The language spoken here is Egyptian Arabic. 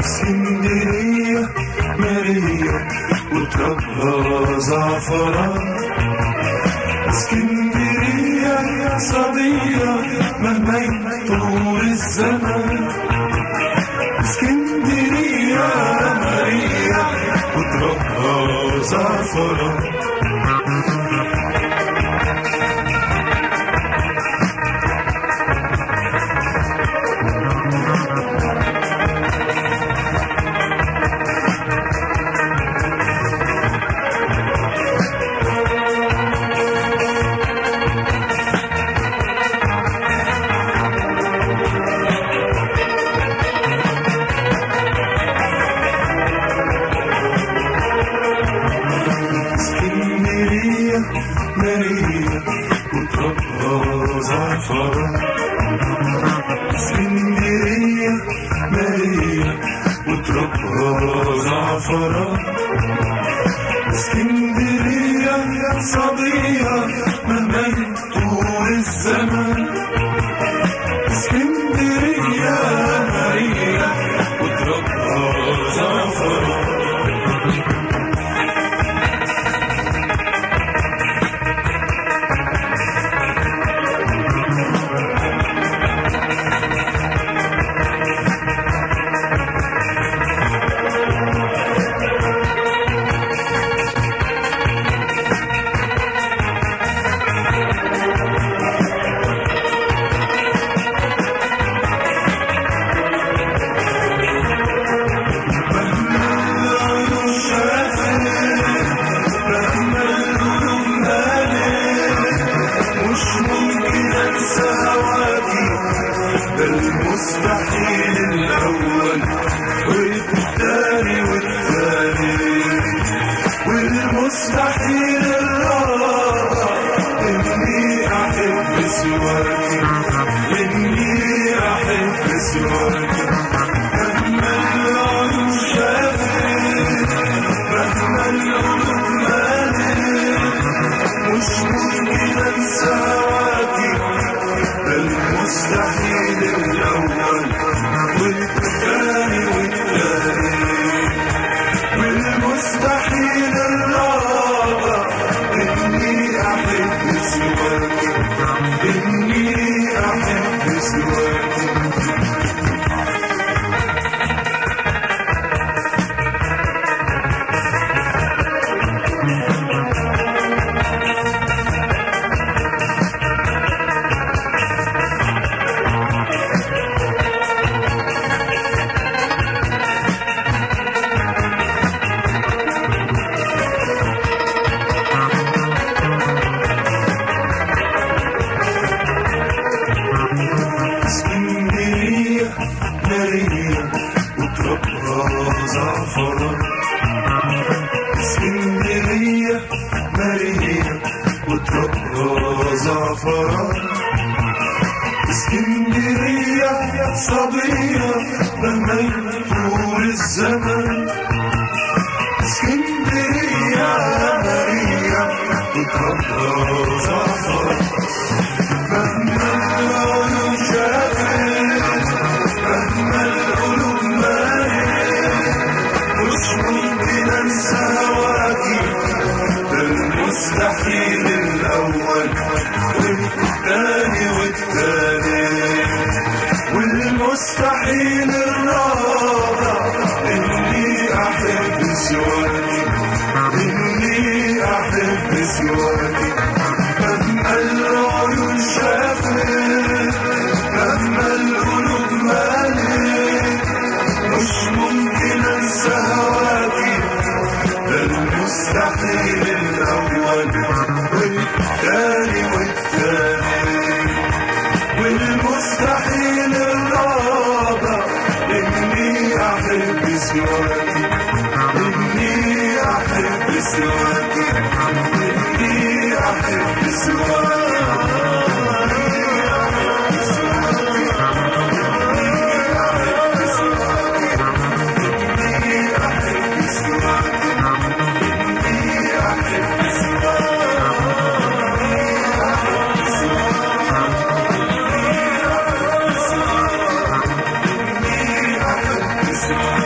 اسكندرية مارية وتربها زعفران اسكندرية يا صبية مهما يطول الزمن اسكندرية مارية وتربها زعفران اسكندرية مارية وتربها زعفران اسكندرية مارية وتربها زعفران اسكندرية يا صبية مهما يطول الزمن اسكندرية مارية وتربها زعفران مش ممكن انسى هواكي ده المستحيل الاول والتاني والتاني والمستحيل الرابع اني احب سواكي اني احب سواكي مهما العيون شافت مهما القلوب مالت مش ممكن انسى هواكي ده المستحيل الاول والتاني والتاني والمستحيل الرابع اني احب سواكي اني احب سواكي اسكندرية مارية وتربها زعفران اسكندرية مارية وتربها زعفران اسكندرية يا صبية مهما يطول الزمن اسكندرية مارية وتربها زعفران مهما العيون شافت مهما القلوب مالت مش ممكن انسى هواكي ده المستحيل الاول والتاني والتاني والمستحيل الرابع اني احب سواكي اني احب سواكي مهما العيون شافت مهما القلوب مالت مش ممكن انسى هواكي ده المستحيل الاول والتاني والتاني والمستحيل الرابع اني احب سواكي اني احب سواكي اني احب سواكي Thank you.